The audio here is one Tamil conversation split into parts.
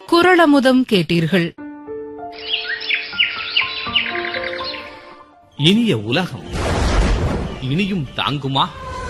குரளமுதம் கேட்டீர்கள் இனிய உலகம் இனியும் தாங்குமா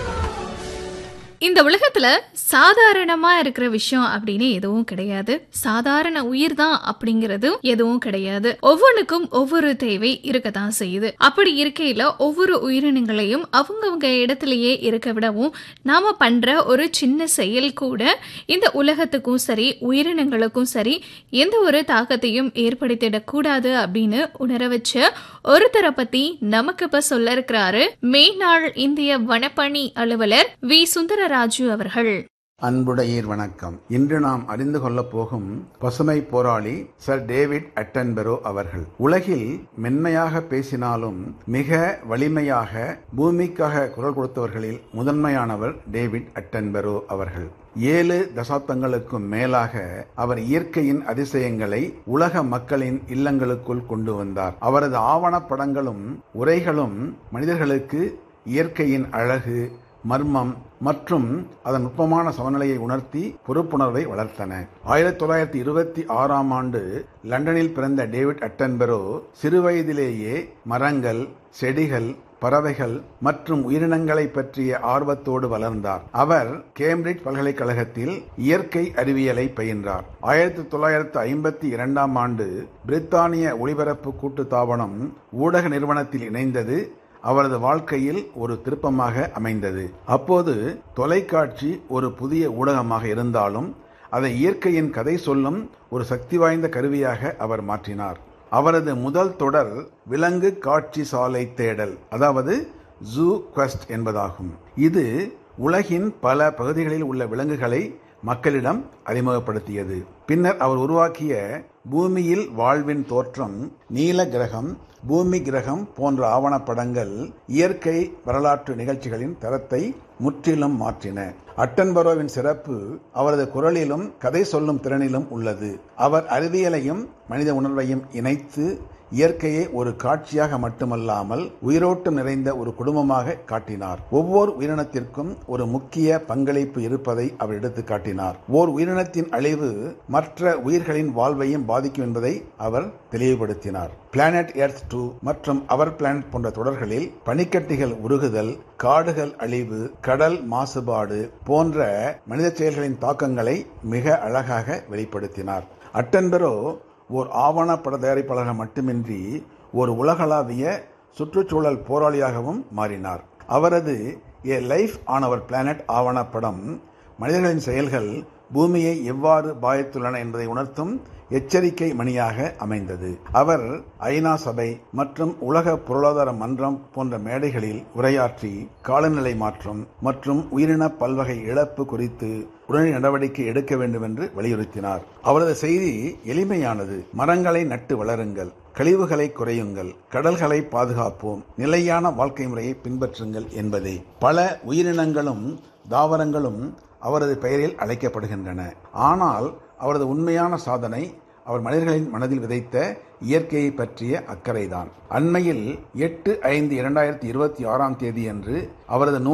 இந்த உலகத்துல சாதாரணமா இருக்கிற விஷயம் அப்படின்னு எதுவும் கிடையாது சாதாரண உயிர் தான் அப்படிங்கறதும் எதுவும் கிடையாது ஒவ்வொன்றுக்கும் ஒவ்வொரு தேவை இருக்கத்தான் செய்யுது அப்படி இருக்கையில ஒவ்வொரு உயிரினங்களையும் அவங்கவங்க இடத்திலேயே இருக்க விடவும் நாம பண்ற ஒரு சின்ன செயல் கூட இந்த உலகத்துக்கும் சரி உயிரினங்களுக்கும் சரி எந்த ஒரு தாக்கத்தையும் ஏற்படுத்திடக்கூடாது அப்படின்னு உணர வச்ச ஒருத்தரை பத்தி நமக்கு இப்ப சொல்ல இருக்கிறாரு மேனாள் இந்திய வனப்பணி அலுவலர் வி சுந்தரராஜு அவர்கள் அன்புடையீர் வணக்கம் இன்று நாம் அறிந்து கொள்ளப் போகும் பசுமை போராளி சர் டேவிட் அட்டன்பெரோ அவர்கள் உலகில் மென்மையாக பேசினாலும் மிக வலிமையாக பூமிக்காக குரல் கொடுத்தவர்களில் முதன்மையானவர் டேவிட் அட்டன்பெரோ அவர்கள் ஏழு தசாப்தங்களுக்கும் மேலாக அவர் இயற்கையின் அதிசயங்களை உலக மக்களின் இல்லங்களுக்குள் கொண்டு வந்தார் அவரது ஆவணப்படங்களும் உரைகளும் மனிதர்களுக்கு இயற்கையின் அழகு மர்மம் மற்றும் அதன் நுட்பமான சமநிலையை உணர்த்தி பொறுப்புணர்வை வளர்த்தன ஆயிரத்தி தொள்ளாயிரத்தி இருபத்தி ஆறாம் ஆண்டு லண்டனில் பிறந்த டேவிட் அட்டன்பெரோ சிறுவயதிலேயே மரங்கள் செடிகள் பறவைகள் மற்றும் உயிரினங்களை பற்றிய ஆர்வத்தோடு வளர்ந்தார் அவர் கேம்பிரிட்ஜ் பல்கலைக்கழகத்தில் இயற்கை அறிவியலை பயின்றார் ஆயிரத்தி தொள்ளாயிரத்து ஐம்பத்தி இரண்டாம் ஆண்டு பிரித்தானிய ஒளிபரப்பு கூட்டுத்தாபனம் ஊடக நிறுவனத்தில் இணைந்தது அவரது வாழ்க்கையில் ஒரு திருப்பமாக அமைந்தது அப்போது தொலைக்காட்சி ஒரு புதிய ஊடகமாக இருந்தாலும் அதை இயற்கையின் கதை சொல்லும் ஒரு சக்தி வாய்ந்த கருவியாக அவர் மாற்றினார் அவரது முதல் தொடர் விலங்கு காட்சி சாலை தேடல் அதாவது ஜூ குவெஸ்ட் என்பதாகும் இது உலகின் பல பகுதிகளில் உள்ள விலங்குகளை மக்களிடம் அறிமுகப்படுத்தியது பின்னர் அவர் உருவாக்கிய பூமியில் வாழ்வின் தோற்றம் நீல கிரகம் பூமி கிரகம் போன்ற ஆவணப்படங்கள் இயற்கை வரலாற்று நிகழ்ச்சிகளின் தரத்தை முற்றிலும் மாற்றின அட்டன்பரோவின் சிறப்பு அவரது குரலிலும் கதை சொல்லும் திறனிலும் உள்ளது அவர் அறிவியலையும் மனித உணர்வையும் இணைத்து இயற்கையை ஒரு காட்சியாக மட்டுமல்லாமல் உயிரோட்டம் நிறைந்த ஒரு குடும்பமாக காட்டினார் ஒவ்வொரு உயிரினத்திற்கும் ஒரு முக்கிய பங்களிப்பு இருப்பதை அவர் எடுத்து காட்டினார் ஓர் உயிரினத்தின் அழிவு மற்ற உயிர்களின் வாழ்வையும் பாதிக்கும் என்பதை அவர் தெளிவுபடுத்தினார் பிளானட் எர்த் டூ மற்றும் அவர் பிளானட் போன்ற தொடர்களில் பனிக்கட்டிகள் உருகுதல் காடுகள் அழிவு கடல் மாசுபாடு போன்ற மனித செயல்களின் தாக்கங்களை மிக அழகாக வெளிப்படுத்தினார் அட்டன்பெரோ ஓர் ஆவணப்பட தயாரிப்பாளராக மட்டுமின்றி ஒரு உலகளாவிய சுற்றுச்சூழல் போராளியாகவும் மாறினார் அவரது A life on our planet ஆவணப்படம் மனிதர்களின் செயல்கள் பூமியை எவ்வாறு பாதித்துள்ளன என்பதை உணர்த்தும் எச்சரிக்கை மணியாக அமைந்தது அவர் ஐநா சபை மற்றும் உலக பொருளாதார மன்றம் போன்ற மேடைகளில் உரையாற்றி காலநிலை மாற்றம் மற்றும் உயிரின பல்வகை இழப்பு குறித்து உடனடி நடவடிக்கை எடுக்க வேண்டும் என்று வலியுறுத்தினார் அவரது செய்தி எளிமையானது மரங்களை நட்டு வளருங்கள் கழிவுகளை குறையுங்கள் கடல்களை பாதுகாப்போம் நிலையான வாழ்க்கை முறையை பின்பற்றுங்கள் என்பதே பல உயிரினங்களும் தாவரங்களும் அவரது பெயரில் அழைக்கப்படுகின்றன ஆனால் அவரது உண்மையான சாதனை அவர் மனிதர்களின் மனதில் விதைத்த இயற்கையை பற்றிய அக்கறைதான் அண்மையில் எட்டு ஐந்து இரண்டாயிரத்தி இருபத்தி ஆறாம் தேதி அன்று அவரது